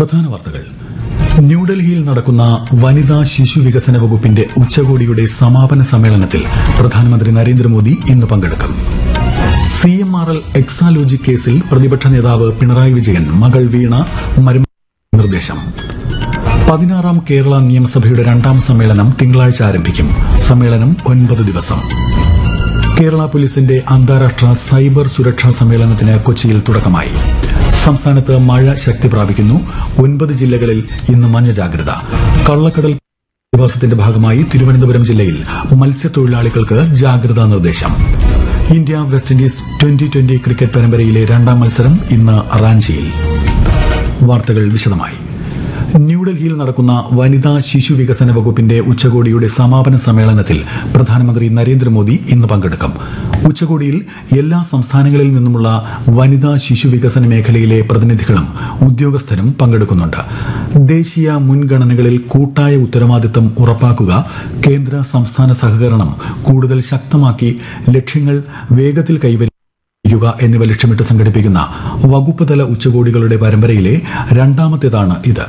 പ്രധാന വാർത്തകൾ ന്യൂഡൽഹിയിൽ നടക്കുന്ന വനിതാ ശിശു വികസന വകുപ്പിന്റെ ഉച്ചകോടിയുടെ സമാപന സമ്മേളനത്തിൽ പ്രധാനമന്ത്രി നരേന്ദ്രമോദി ഇന്ന് പങ്കെടുക്കും C M R L Exalogic കേസിൽ പ്രതിപക്ഷ നേതാവ് പിണറായി വിജയൻ മകൾ വീണ മരുമ നിർദ്ദേശം പതിനാറാം കേരള നിയമസഭയുടെ രണ്ടാം സമ്മേളനം തിങ്കളാഴ്ച ആരംഭിക്കും സമ്മേളനം ഒൻപത് ദിവസം കേരള പോലീസിന്റെ അന്താരാഷ്ട്ര സൈബർ സുരക്ഷാ സമ്മേളനത്തിന് കൊച്ചിയിൽ തുടക്കമായി സംസ്ഥാനത്ത് മഴ ശക്തി പ്രാപിക്കുന്നു ഒൻപത് ജില്ലകളിൽ ഇന്ന് മഞ്ഞ ജാഗ്രത കള്ളക്കടൽ പ്രതിഭാസത്തിന്റെ ഭാഗമായി തിരുവനന്തപുരം ജില്ലയിൽ മത്സ്യത്തൊഴിലാളികൾക്ക് ജാഗ്രതാ നിർദ്ദേശം India West Indies twenty twenty cricket പരമ്പരയിലെ രണ്ടാം മത്സരം ഇന്ന് റാഞ്ചിയിൽ വാർത്തകൾ വിശദമായി ന്യൂഡൽഹിയിൽ നടക്കുന്ന വനിതാ ശിശു വികസന വകുപ്പിന്റെ ഉച്ചകോടിയുടെ സമാപന സമ്മേളനത്തിൽ പ്രധാനമന്ത്രി നരേന്ദ്രമോദി ഇന്ന് പങ്കെടുക്കും ഉച്ചകോടിയിൽ എല്ലാ സംസ്ഥാനങ്ങളിൽ നിന്നുമുള്ള വനിതാ ശിശു വികസന മേഖലയിലെ പ്രതിനിധികളും ഉദ്യോഗസ്ഥരും പങ്കെടുക്കുന്നുണ്ട് ദേശീയ മുൻഗണനകളിൽ കൂട്ടായ ഉത്തരവാദിത്തം ഉറപ്പാക്കുക കേന്ദ്ര സംസ്ഥാന സഹകരണം കൂടുതൽ ശക്തമാക്കി ലക്ഷ്യങ്ങൾ വേഗത്തിൽ കൈവരി ക്കുക എന്നിവ ലക്ഷ്യമിട്ട് സംഘടിപ്പിക്കുന്ന വകുപ്പ് തല ഉച്ചകോടികളുടെ പരമ്പരയിലെ രണ്ടാമത്തേതാണ് ഇത്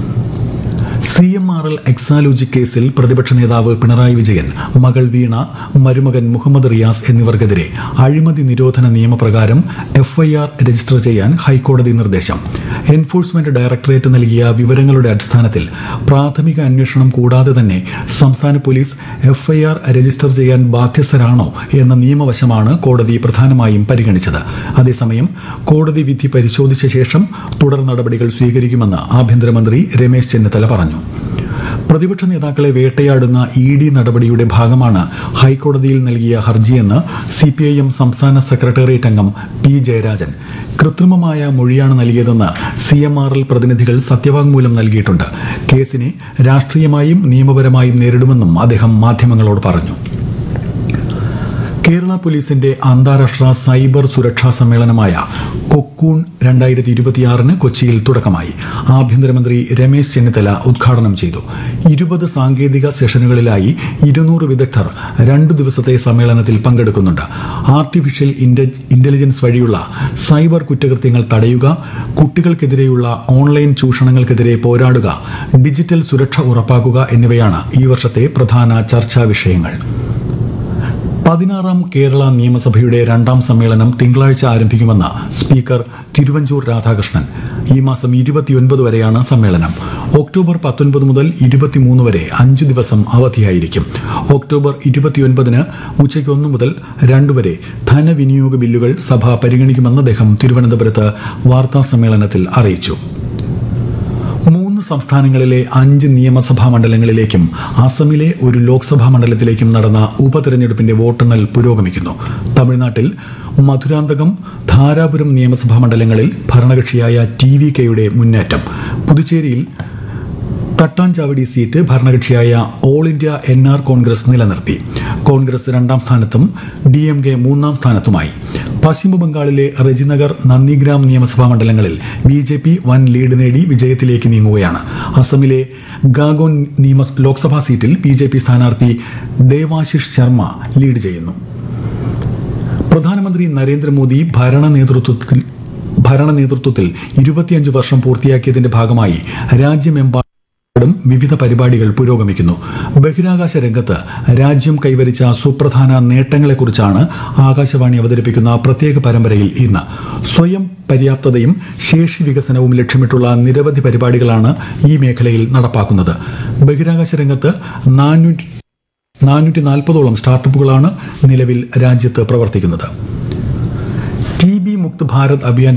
C M R L Exalogic കേസിൽ പ്രതിപക്ഷ നേതാവ് പിണറായി വിജയൻ മകൾ വീണ മരുമകൻ മുഹമ്മദ് റിയാസ് എന്നിവർക്കെതിരെ അഴിമതി നിരോധന നിയമപ്രകാരം എഫ്ഐആർ രജിസ്റ്റർ ചെയ്യാൻ ഹൈക്കോടതി നിർദ്ദേശം എൻഫോഴ്സ്മെന്റ് ഡയറക്ടറേറ്റ് നൽകിയ വിവരങ്ങളുടെ അടിസ്ഥാനത്തിൽ പ്രാഥമിക അന്വേഷണം കൂടാതെ തന്നെ സംസ്ഥാന പോലീസ് എഫ്ഐആർ രജിസ്റ്റർ ചെയ്യാൻ ബാധ്യസ്ഥരാണോ എന്ന നിയമവശമാണ് കോടതി പ്രധാനമായും പരിഗണിച്ചത് അതേസമയം കോടതി വിധി പരിശോധിച്ച ശേഷം തുടർ നടപടികൾ സ്വീകരിക്കുമെന്ന് ആഭ്യന്തരമന്ത്രി രമേശ് ചെന്നിത്തല പറഞ്ഞു പ്രതിപക്ഷ നേതാക്കളെ വേട്ടയാടുന്ന ഇ ഡി നടപടിയുടെ ഭാഗമാണ് ഹൈക്കോടതിയിൽ നൽകിയ ഹർജിയെന്ന് സിപിഐഎം സംസ്ഥാന സെക്രട്ടേറിയറ്റ് അംഗം പി ജയരാജൻ കൃത്രിമമായ മൊഴിയാണ് നൽകിയതെന്ന് സി എം ആർ എൽ പ്രതിനിധികൾ സത്യവാങ്മൂലം നൽകിയിട്ടുണ്ട് കേസിനെ രാഷ്ട്രീയമായും നിയമപരമായും നേരിടുമെന്നും അദ്ദേഹം മാധ്യമങ്ങളോട് പറഞ്ഞു കേരള പോലീസിന്റെ അന്താരാഷ്ട്ര സൈബർ സുരക്ഷാ സമ്മേളനമായ കൊക്കൂൺ രണ്ടായിരത്തി ഇരുപത്തിയാറിന് കൊച്ചിയിൽ തുടക്കമായി ആഭ്യന്തരമന്ത്രി രമേശ് ചെന്നിത്തല ഉദ്ഘാടനം ചെയ്തു ഇരുപത് സാങ്കേതിക സെഷനുകളിലായി ഇരുന്നൂറ് വിദഗ്ധർ രണ്ടു ദിവസത്തെ സമ്മേളനത്തിൽ പങ്കെടുക്കുന്നുണ്ട് ആർട്ടിഫിഷ്യൽ ഇന്റ- ഇന്റലിജൻസ് വഴിയുള്ള സൈബർ കുറ്റകൃത്യങ്ങൾ തടയുക കുട്ടികൾക്കെതിരെയുള്ള ഓൺലൈൻ ചൂഷണങ്ങൾക്കെതിരെ പോരാടുക ഡിജിറ്റൽ സുരക്ഷ ഉറപ്പാക്കുക എന്നിവയാണ് ഈ വർഷത്തെ പ്രധാന ചർച്ചാ വിഷയങ്ങൾ പതിനാറാം കേരള നിയമസഭയുടെ രണ്ടാം സമ്മേളനം തിങ്കളാഴ്ച ആരംഭിക്കുമെന്ന് സ്പീക്കർ തിരുവഞ്ചൂർ രാധാകൃഷ്ണൻ ഈ മാസം ഇരുപത്തിയൊൻപത് വരെയാണ് സമ്മേളനം ഒക്ടോബർ പത്തൊൻപത് മുതൽ ഇരുപത്തിമൂന്ന് വരെ അഞ്ചു ദിവസം അവധിയായിരിക്കും ഒക്ടോബർ ഇരുപത്തിയൊൻപതിന് ഉച്ചയ്ക്ക് ഒന്ന് മുതൽ രണ്ട് വരെ ധനവിനിയോഗ ബില്ലുകൾ സഭ പരിഗണിക്കുമെന്ന് അദ്ദേഹം തിരുവനന്തപുരത്ത് വാർത്താ സമ്മേളനത്തിൽ അറിയിച്ചു മൂന്ന് സംസ്ഥാനങ്ങളിലെ അഞ്ച് നിയമസഭാ മണ്ഡലങ്ങളിലേക്കും അസമിലെ ഒരു ലോക്സഭാ മണ്ഡലത്തിലേക്കും നടന്ന ഉപതെരഞ്ഞെടുപ്പിന്റെ വോട്ടെണ്ണൽ പുരോഗമിക്കുന്നു തമിഴ്നാട്ടിൽ മധുരാന്തകം ധാരാപുരം നിയമസഭാ മണ്ഡലങ്ങളിൽ ഭരണകക്ഷിയായ ടി വി കെയുടെ മുന്നേറ്റം പുതുച്ചേരിയിൽ തട്ടാഞ്ചാവടി സീറ്റ് ഭരണകക്ഷിയായ all India N R Congress നിലനിർത്തി കോൺഗ്രസ് രണ്ടാം സ്ഥാനത്തും ഡി എം കെ മൂന്നാം സ്ഥാനത്തുമായി പശ്ചിമ ബംഗാളിലെ റെജിനഗർ നന്ദിഗ്രാം നിയമസഭാ മണ്ഡലങ്ങളിൽ ബി ജെ പി വൻ ലീഡ് നേടി വിജയത്തിലേക്ക് നീങ്ങുകയാണ് അസമിലെ ഗാഗോൻ നിയമ ലോക്സഭാ സീറ്റിൽ ബി ജെ പി സ്ഥാനാർത്ഥി ദേവാശിഷ് ശർമ്മ ലീഡ് ചെയ്യുന്നു പ്രധാനമന്ത്രി നരേന്ദ്രമോദി ഭരണ നേതൃത്വത്തിൽ ഭരണ നേതൃത്വത്തിൽ ഇരുപത്തിയഞ്ച് വർഷം പൂർത്തിയാക്കിയതിന്റെ ഭാഗമായി രാജ്യമെമ്പാടും വിവിധ പരിപാടികൾ പുരോഗമിക്കുന്നു ബഹിരാകാശ രംഗത്ത് രാജ്യം കൈവരിച്ച സുപ്രധാന നേട്ടങ്ങളെക്കുറിച്ചാണ് ആകാശവാണി അവതരിപ്പിക്കുന്ന പ്രത്യേക പരമ്പരയിൽ ഇന്ന് സ്വയം പര്യാപ്തതയും ശേഷി വികസനവും ലക്ഷ്യമിട്ടുള്ള നിരവധി പരിപാടികളാണ് ഈ മേഖലയിൽ നടപ്പാക്കുന്നത് ബഹിരാകാശ രംഗത്ത് നാനൂറ്റി നാനൂറ്റി നാൽപ്പതോളം സ്റ്റാർട്ടപ്പുകളാണ് നിലവിൽ രാജ്യത്ത് പ്രവർത്തിക്കുന്നത് ടി ബി മുക്ത് ഭാരത് അഭിയാൻ